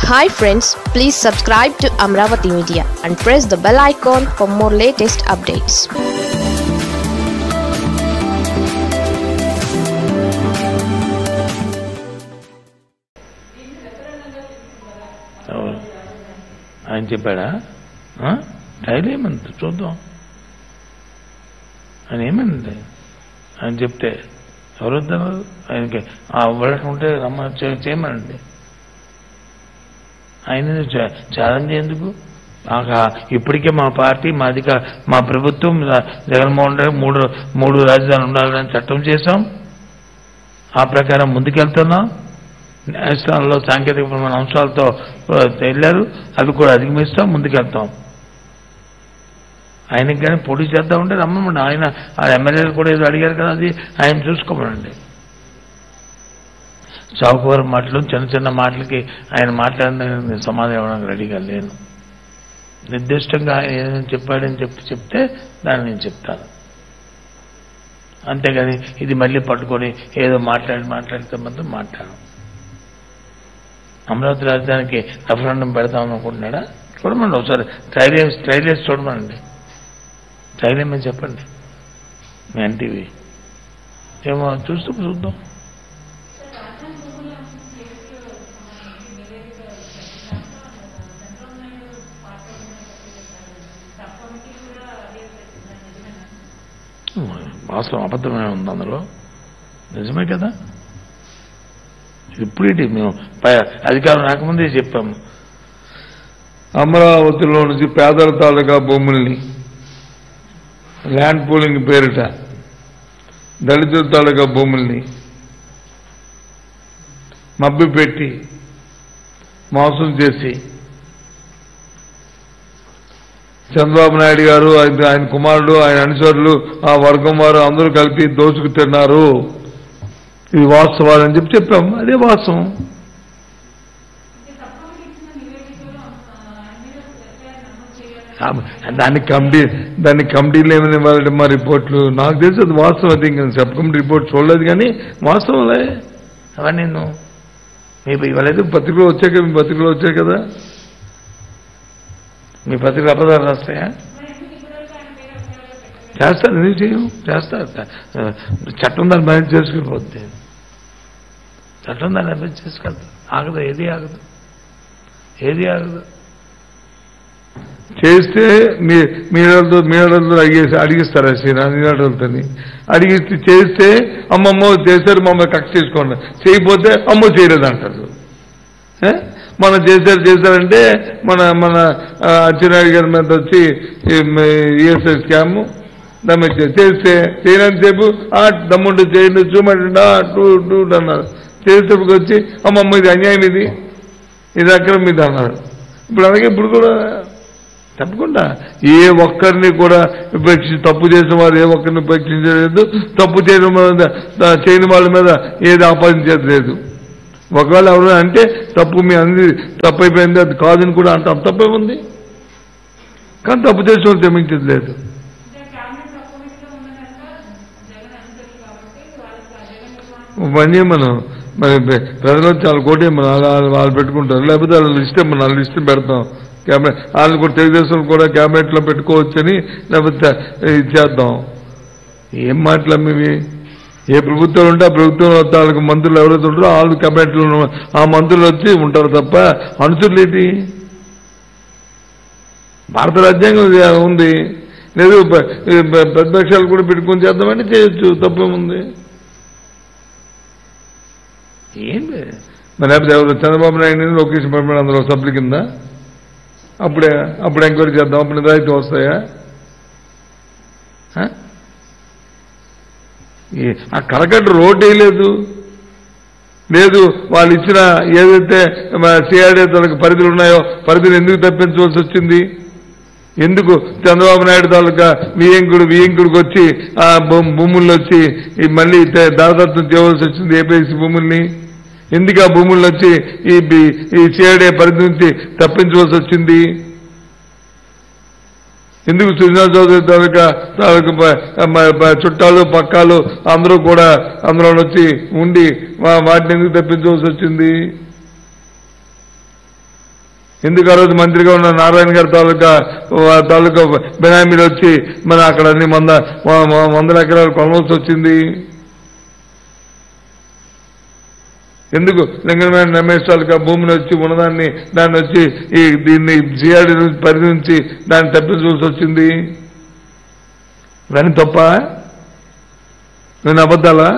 Hi friends please subscribe to Amaravati media and press the bell icon for more latest updates ఎవరు ఆయన చెప్పాడా ఆ? Daily ఏమంది చూద్దాం ఆయన ఏమంది ఆయన చెప్తే ఎవరు వద్దన్నారు ఆయనకి ఆ అవ్వడం ఉంటే రమ్మ చే- చేయమనండి ఆయన ఛాలెంజ్ ఎందుకు ఆగా ఇప్పటికే మా పార్టీ మాది కా- మా ప్రభుత్వం జగన్మోహన్ రెడ్డి మూడు మూడు రాజధానులు ఉండాలని చట్టం చేశాం ఆ ప్రకారం ముందుకెళ్తున్నాం న్యాయస్థానంలో సాంకేతికపరమైన అంశాలతో ఆ, వెళ్ళారు అవి కూడా అధిగమిస్తాం ముందుకెళ్తాం ఆయనకి కానీ పోటీ చేద్దామంటే రమ్మమండి ఆయన ఆ ఎమ్మెల్యేలు కూడా ఏదో అడిగారు కదా అది ఆయన చూసుకోమనండి చౌకవరం మాటలు చిన్న చిన్న మాటలకి ఆయన మాట్లాడిన నేను సమాధానం ఇవ్వడానికి రెడీగా లేను నిర్దిష్టంగా ఆయన ఏదైనా చెప్పాడని చెప్పి చెప్తే దాన్ని నేను చెప్తాను అంతేగాని ఇది మళ్ళీ పట్టుకొని ఏదో మాట్లాడి మాట్లాడితే మాత్రం మాట్లాడు అమరావతి రాజధానికి రెఫరెండం పెడతాం అనుకుంటున్నాడా చూడమండి ఒకసారి ట్రైల్ వేసి ట్రైల్ వేసి చూడమనండి ట్రైల్ ఏమని చెప్పండి మీ ఎన్టీవీ ఏమో చూస్తూ చూద్దాం వాస్తవం అబద్ధమే ఉంది అందులో నిజమే కదా ఇప్పుడు ఏంటి మేము పై- అధికారం రాకముందే చెప్పాము అమరావతిలో నుంచి పేదల తాలూకా భూముల్ని ల్యాండ్ పూలింగ్ పేరిట దళితుల తాలూకా భూముల్ని మబ్బి పెట్టి మోసం చేసి చంద్రబాబు నాయుడు గారు ఆయన ఆయన కుమారుడు ఆయన అనుచరులు ఆ వర్గం వారు అందరూ కలిపి దోచుకు తిన్నారు ఇది వాస్తవాలని చెప్పి చెప్పాము అదే వాస్తవం ఆ, దాన్ని కమిటీ దాన్ని కమిటీలు ఏమైనా ఇవ్వాలంటే మా రిపోర్ట్లు నాకు తెలిసి అది వాస్తవం అది ఇంకా సబ్ కమిటీ రిపోర్ట్ చూడలేదు కానీ వాస్తవంలే అవన్నీ నువ్వు మీ ఇవ్వలేదు పత్రికలో వచ్చాక మీ పత్రికలో వచ్చాయి కదా మీ పత్రిక అబద్ధాలు రాస్తాయా చేస్తారు ఎందుకు చేయం చేస్తారు చట్టం దాన్ని మేనేజ్ చేసుకుని చట్టం దాన్ని మేనేజ్ చేసుకెళ్తారు ఆగదు ఏది ఆగదు ఏది ఆగదు చేస్తే మీ మీడలతో మీడలతో అడిగేసి అడిగిస్తారా శ్రీరామ్ మీడలతోని అడిగిస్తే చేస్తే అమ్మమ్మ చేశారు మమ్మల్ని కక్ష చేసుకోండి చేయకపోతే అమ్మో చేయలేదు అంటారు ఏ? మనం చేశారు చేశారంటే మన మన ఆ, అచ్చెన్నాయుడు గారి మీద వచ్చి ఈఎస్ఐ స్కామ్ దాని మీద చే- చేస్తే చేయనంతసేపు ఆ దమ్ముంటే చేయండి చూమంటే టూ టూ అన్నారు చేసేటప్పుడు వచ్చి అమ్మమ్మ ఇది అన్యాయం ఇది ఇది అక్రమం ఇది అన్నారు ఇప్పుడు అలాగే ఇప్పుడు కూడా తప్పకుండా ఏ ఒక్కరిని కూడా ఉపేక్షి తప్పు చేసిన వారు ఏ ఒక్కరిని ఉపేక్షించలేదు తప్పు చేయడం మీద చేయని వాళ్ళ మీద ఏది ఆపాదించేది లేదు ఒకవేళ ఎవరు అంటే తప్పు మీ అంది తప్పు అయిపోయింది అది కాదని కూడా అంటాం తప్పే ఉంది కానీ తప్పు చేసిన వాళ్ళు క్షమించేది లేదు పని మనం మరి పె- ప్రజలు చాలా కోటి మనం వాళ్ళు వాళ్ళు పెట్టుకుంటారు లేకపోతే వాళ్ళ లిస్ట్ మనం వాళ్ళ లిస్ట్ పెడతాం క్యాబినెట్ వాళ్ళు కూడా తెలుగుదేశం కూడా క్యాబినెట్ లో పెట్టుకోవచ్చని లేకపోతే ఇది చేద్దాం ఏం మాటలు ఇవి ఏ ప్రభుత్వం ఉంటే ఆ ప్రభుత్వంలో వాళ్ళకి మంత్రులు ఎవరైతే ఉంటారో వాళ్ళు క్యాబినెట్ లో ఉన్న- ఆ మంత్రులు వచ్చి ఉంటారు తప్ప అనుచరులు ఏంటి భారత రాజ్యాంగం ఇది ఉంది లేదు ప- ఈ ప- ప్రతిపక్షాలు కూడా పెట్టుకొని చేద్దామంటే చేయొచ్చు తప్పేముంది ఏం లేదు. మరి లేకపోతే ఎవరు చంద్రబాబు నాయుడు లోకేష్ పంపిణీ అందులో సభ్యుల కింద అప్పుడే అప్పుడు ఎంక్వైరీ చేద్దాం అప్పుడు నిజాయితీ వస్తాయా ఆ? ఈ- ఆ కరకట్ట రోడ్ వేయలేదు లేదు వాళ్ళు ఇచ్చిన ఏదైతే సిఆర్డీ తనకు పరిధులు ఉన్నాయో పరిధిని ఎందుకు తప్పించవలసి వచ్చింది ఎందుకు చంద్రబాబు నాయుడు తాలూకా వియంకుడు వియంకుడికి వచ్చి ఆ భూ- భూముల్లో వచ్చి ఈ మళ్ళీ తే- దారదత్తం చేయవలసి వచ్చింది ఏపీఎస్సీ భూముల్ని ఎందుకు ఆ భూముల్లో వచ్చి ఈ బి- ఈ సిఐడే పరిధి నుంచి తప్పించవలసి వచ్చింది ఎందుకు శ్రీనివాస్ చౌదరి తాలూకా తాలూకా ప- మ- ప- చుట్టాలు పక్కాలు అందరూ కూడా అందులో వచ్చి ఉండి వా- వాటిని ఎందుకు తప్పించవలసి వచ్చింది ఎందుకు ఆ రోజు మంత్రిగా ఉన్న నారాయణ గారి తాలూకా వా- తాలూకా బెనామీలు వచ్చి మరి అక్కడ అన్ని వంద వ- వ- వందల ఎకరాలు కొనవలసి వచ్చింది ఎందుకు లింగమైన రమేష్ తాలూకా భూమిని వచ్చి ఉన్నదాన్ని దాన్ని వచ్చి ఈ దీన్ని జిఆర్డి నుంచి పరిధి నుంచి దాన్ని తప్పించవలసి వచ్చింది ఇవన్నీ తప్ప నేను అబద్ధాలా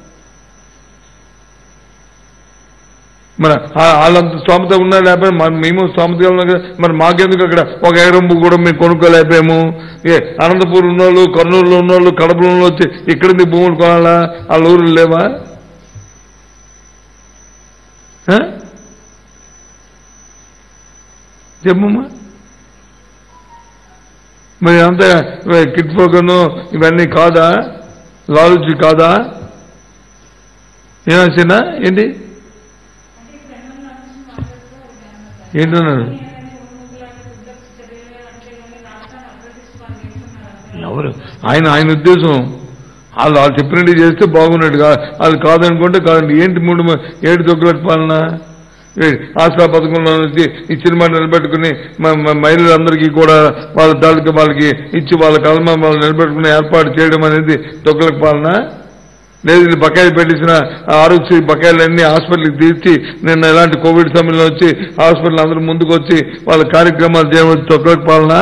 మరి ఆ- వాళ్ళంత స్తోమత ఉన్నా లేకపోతే మరి మేము స్తోమతగా ఉన్నాం కదా మరి మాకెందుకు అక్కడ ఒక ఎకరం భూ కూడా మేము కొనుక్కోలేకపోయాము ఏ అనంతపూర్ ఉన్నోళ్ళు కర్నూలులో ఉన్నోళ్ళు కడపలో ఉన్నోళ్ళు వచ్చి ఇక్కడ నుంచి భూములు కొనాలా వాళ్ళ ఊరు లేవా ఆ? చెప్పమ్మా మరి అంత కిట్ పోకను ఇవన్నీ కాదా లాలుచి కాదా ఏమొచ్చినా ఏంటి ఏంటన్నారు ఎవరు ఆయన ఆయన ఉద్దేశం వాళ్ళు వాళ్ళు చెప్పినట్టు చేస్తే బాగున్నట్టు కా- వాళ్ళు కాదనుకుంటే కాదండి ఏంటి మూడు మ- ఏడు తొక్కుల పాలన ఏ, ఆసరా పథకంలో నుంచి ఈ సినిమా నిలబెట్టుకుని మ- మ- మహిళలందరికీ కూడా వాళ్ళ తాలూకా వాళ్ళకి ఇచ్చి వాళ్ళ కలమ వాళ్ళు నిలబెట్టుకుని ఏర్పాటు చేయడం అనేది తొక్కుల పాలన లేదు ఇది బకాయిలు పెట్టించిన ఆరోగ్య బకాయిలన్నీ హాస్పిటల్కి తీర్చి నిన్న ఇలాంటి కోవిడ్ సమయంలో వచ్చి హాస్పిటల్ అందరూ ముందుకు వచ్చి వాళ్ళ కార్యక్రమాలు చేయవచ్చు తొక్కుల పాలన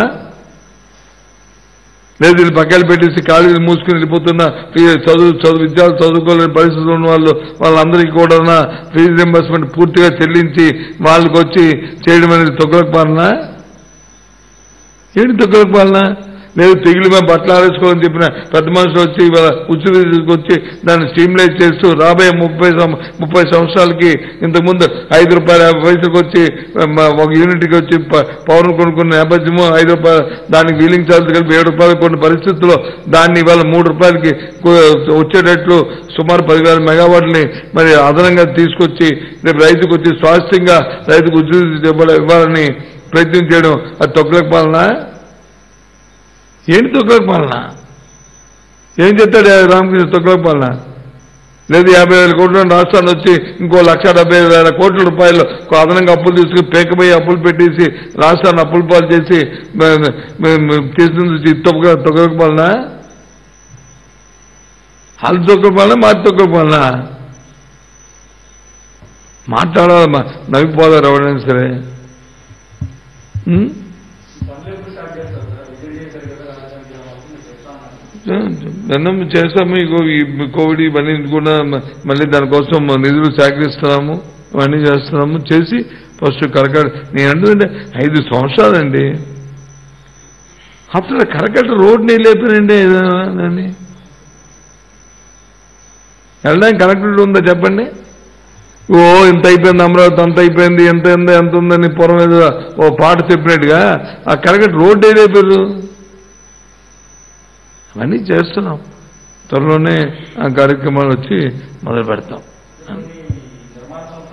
లేదు వీళ్ళు పక్కన పెట్టేసి కాలేజీలు మూసుకుని వెళ్ళిపోతున్న ఫీ- చదువు చదువు విద్యార్థులు చదువుకోలేని పరిస్థితులు ఉన్న వాళ్ళు వాళ్ళందరికీ కూడా ఫీజు రింబర్స్మెంట్ పూర్తిగా చెల్లించి వాళ్ళకి వచ్చి చేయడం అనేది తొక్కలకు పాలన ఏంటి తొక్కలకు పాలన లేదు తెగిలి మేము బట్టలు ఆరేసుకోవాలని చెప్పిన పెద్ద మనుషులు వచ్చి ఇవాళ ఉచిత తీసుకొచ్చి దాన్ని స్ట్రీమ్లైజ్ చేస్తూ రాబోయే ముప్పై సం- ముప్పై సంవత్సరాలకి ఇంతకుముందు ఐదు రూపాయల యాభై పైసలకు వచ్చి మ, ఒక యూనిట్కి వచ్చి ప- పౌరులు కొనుక్కున్న నేపథ్యము ఐదు రూపాయలు దానికి వీలింగ్ ఛార్జ్ కలిపి ఏడు రూపాయలు కొన్ని పరిస్థితుల్లో దాన్ని ఇవాళ మూడు రూపాయలకి కు- వచ్చేటట్లు సుమారు పదివేల మెగావాట్లని మరి అదనంగా తీసుకొచ్చి రేపు రైతుకు వచ్చి స్వాస్థ్యంగా రైతుకు ఉచిత ఇవ్వాల- ఇవ్వాలని ప్రయత్నం చేయడం అది తొక్కలేక పాలన ఏంటి తొక్కలేక పాలన ఏం చెప్తాడు రామకృష్ణ తొక్కలేక పాలన లేదు యాభై వేల కోట్ల రాష్ట్రాన్ని వచ్చి ఇంకో లక్ష డెబ్బై వేల కోట్ల రూపాయలు అదనంగా అప్పులు తీసుకుని పేకపోయి అప్పులు పెట్టేసి రాష్ట్రాన్ని అప్పులు పాలు చేసి మ- మ- మ- చేసింది తొక్క తొక్కలేక పాలన వాళ్ళు తొక్కల పాలన మాది తొక్కల పాలన మాట్లాడాలి మా నవ్విపోదారు ఎవరైనా సరే ఉం? దండం చేస్తాము ఇగో ఈ కోవిడ్ ఇవన్నీ కూడా మ- మళ్ళీ దానికోసం నిధులు సేకరిస్తున్నాము ఇవన్నీ చేస్తున్నాము చేసి ఫస్ట్ కరకట నేను అంటుందంటే ఐదు సంవత్సరాలండి అసలు కరకట రోడ్ని లేపానండి దాన్ని వెళ్ళడానికి కనెక్టెడ్ ఉందా చెప్పండి ఓ ఇంత అయిపోయింది అమరావతి అంత అయిపోయింది ఎంత ఎంత ఎంత ఉందని పొరం మీద ఓ పాట చెప్పినట్టుగా ఆ కరెక్ట్ రోడ్డు ఏదైపోయారు అవన్నీ చేస్తున్నాం త్వరలోనే ఆ కార్యక్రమాలు వచ్చి మొదలు పెడతాం కొన్ని ధర్మాసనం